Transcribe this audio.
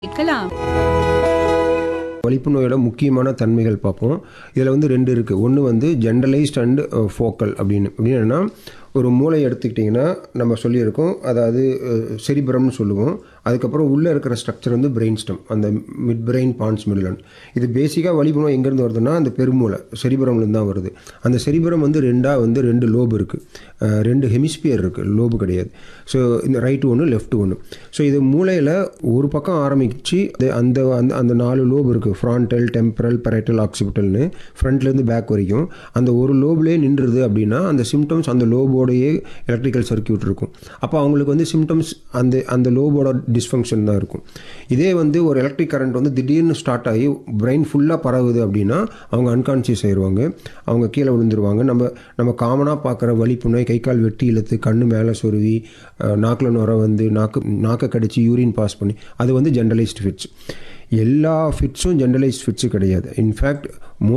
கேட்கலாம் வலிப்பு நோயோட முக்கியமான தன்மைகள் பார்ப்போம் இதில் வந்து ரெண்டு இருக்குது ஒன்று வந்து ஜென்ரலைஸ்ட் அண்ட் ஃபோக்கல் அப்படின்னு அப்படின்னு என்னன்னா ஒரு மூளை எடுத்துக்கிட்டிங்கன்னா நம்ம சொல்லியிருக்கோம் அதாவது செரிபரம்னு சொல்லுவோம் அதுக்கப்புறம் உள்ளே இருக்கிற ஸ்ட்ரக்சர் வந்து பிரெயின் ஸ்டம் அந்த மிட் பிரெயின் பான்ஸ் மில்லன் இது பேசிக்காக வலிப்பு நோய் எங்கேருந்து வருதுன்னா அந்த பெருமூளை செரிபரம்லேருந்து தான் வருது அந்த செரிபரம் வந்து ரெண்டாக வந்து ரெண்டு லோபு இருக்குது ரெண்டு ஹெமிஸ்பியர் இருக்குது லோபு கிடையாது ஸோ இந்த ரைட்டு ஒன்று லெஃப்ட் ஒன்று ஸோ இது மூளையில் ஒரு பக்கம் ஆரம்பிச்சு அது அந்த அந்த அந்த நாலு லோபு இருக்குது ஃப்ரான்டல் டெம்பரல் பெரைட்டல் ஆக்சிபிட்டல்னு ஃப்ரண்ட்லேருந்து பேக் வரைக்கும் அந்த ஒரு லோப்லேயே நின்றுது அப்படின்னா அந்த சிம்டம்ஸ் அந்த லோபோடையே எலக்ட்ரிக்கல் சர்க்கியூட் இருக்கும் அப்போ அவங்களுக்கு வந்து சிம்டம்ஸ் அந்த அந்த லோபோட டிஸ்ஃபங்க்ஷன் தான் இருக்கும் இதே வந்து ஒரு எலக்ட்ரிக் கரண்ட் வந்து திடீர்னு ஸ்டார்ட் ஆகி பிரெயின் ஃபுல்லாக பரவுது அப்படின்னா அவங்க அன்கான்சியஸ் ஆயிடுவாங்க அவங்க கீழே விழுந்துருவாங்க நம்ம நம்ம காமனாக பார்க்குற வலிப்பு நோய் கை கால் வெட்டி இழுத்து கண்ணு மேலே சொருவி நாக்கில் நுர வந்து நாக்கு நாக்கை கடிச்சு யூரின் பாஸ் பண்ணி அது வந்து ஜென்ரலைஸ்டு ஃபிட்ஸ் எல்லா ஃபிட்ஸும் ஜென்ரலைஸ்ட் ஃபிட்ஸு கிடையாது இன்ஃபேக்ட்